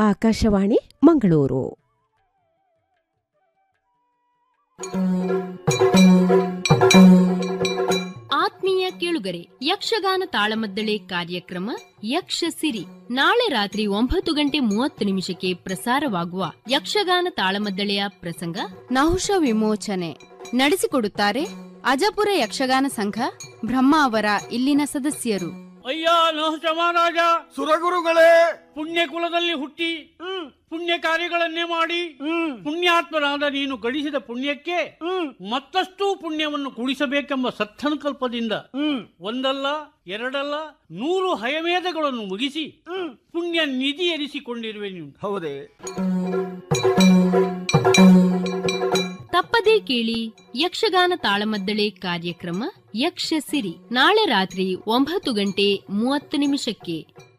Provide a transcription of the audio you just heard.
ಆಕಾಶವಾಣಿ ಮಂಗಳೂರು ಆತ್ಮೀಯ ಕೇಳುಗರೆ ಯಕ್ಷಗಾನ ತಾಳಮದ್ದಳೆ ಕಾರ್ಯಕ್ರಮ ಯಕ್ಷ ಸಿರಿ ನಾಳೆ ರಾತ್ರಿ ಒಂಬತ್ತು ಗಂಟೆ ಮೂವತ್ತು ನಿಮಿಷಕ್ಕೆ ಪ್ರಸಾರವಾಗುವ ಯಕ್ಷಗಾನ ತಾಳಮದ್ದಳೆಯ ಪ್ರಸಂಗ ನಹುಷ ವಿಮೋಚನೆ ನಡೆಸಿಕೊಡುತ್ತಾರೆ ಅಜಪುರ ಯಕ್ಷಗಾನ ಸಂಘ ಬ್ರಹ್ಮ ಅವರ ಇಲ್ಲಿನ ಸದಸ್ಯರು ಅಯ್ಯ ನಹುಷ ಮಹಾರಾಜ ಸುರಗುರುಗಳೇ ಪುಣ್ಯ ಕುಲದಲ್ಲಿ ಹುಟ್ಟಿ ಪುಣ್ಯ ಕಾರ್ಯಗಳನ್ನೇ ಮಾಡಿ ಪುಣ್ಯಾತ್ಮರಾದ ನೀನು ಗಳಿಸಿದ ಪುಣ್ಯಕ್ಕೆ ಮತ್ತಷ್ಟು ಪುಣ್ಯವನ್ನು ಕೂಡಿಸಬೇಕೆಂಬ ಸತ್ಸಂಕಲ್ಪದಿಂದ ಒಂದಲ್ಲ ಎರಡಲ್ಲ ನೂರು ಹಯಮೇಧಗಳನ್ನು ಮುಗಿಸಿ ಪುಣ್ಯ ನಿಧಿ ಎನಿಸಿಕೊಂಡಿರುವೆ ನೀವು ಹೌದೇ ತಪ್ಪದೇ ಕೇಳಿ ಯಕ್ಷಗಾನ ತಾಳಮದ್ದಳೆ ಕಾರ್ಯಕ್ರಮ ಯಕ್ಷ ಸಿರಿ ನಾಳೆ ರಾತ್ರಿ ಒಂಬತ್ತು ಗಂಟೆ ಮೂವತ್ತು ನಿಮಿಷಕ್ಕೆ